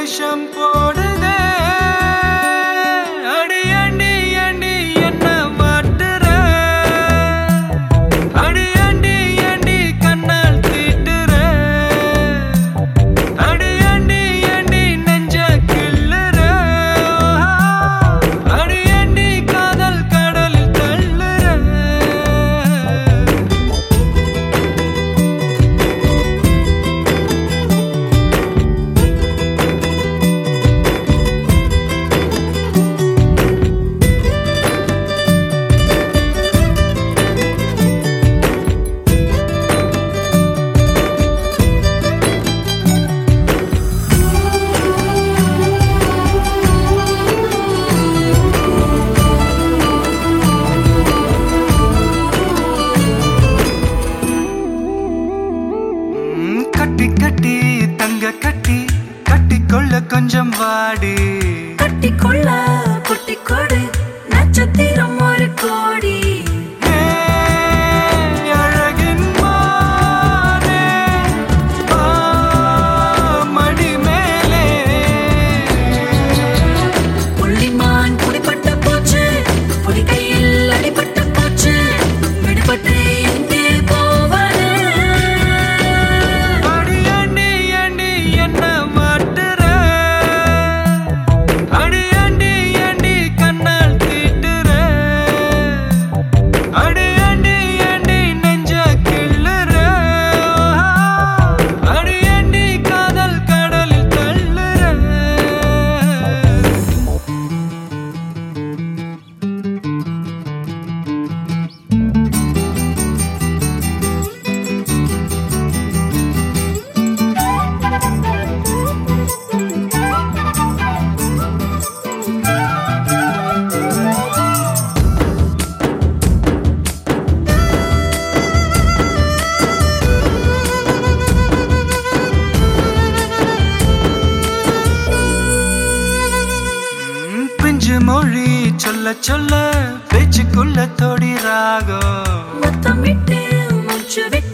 வேஷம் போடுதே அடி அண்டி அண்டி என்ன மாட்டுற அடி அண்டி அண்டி கண்ணால் தீட்டுற அடி அண்டி அண்டி நெஞ்ச கிள்ளுற அடி அண்டி காதல் கடலில் தள்ளுற ம், கட்டி கட்டி தங்க கட்டி கட்டிக்கொள்ள கொஞ்சம் வாடி கட்டிக்கொள்ள குட்டிக்கொடு நட்சத்திரம் ஒரு கோடி ஏ, அழகின் மானே, மடி மேலே புள்ளிமான் குடிப்பட்ட போச்சு பொடி கையில் அடிபட்ட போச்சு விடுபட்டு எங்கே போவது அடி அண்டி அண்டி என்ன மாட்டுற அடி அண்டி அண்டி கண்ணால் தீட்டுற அடி அண்டி அண்டி நெஞ்ச கிள்ளுற அடி அண்டி காதல் கடலில் தள்ளுற ம், பிஞ்சு மொழி சொல்ல சொல்ல பேச்சுக்குள்ள தொடி ராகம் முத்தமிட்டு மூச்சு விட்டு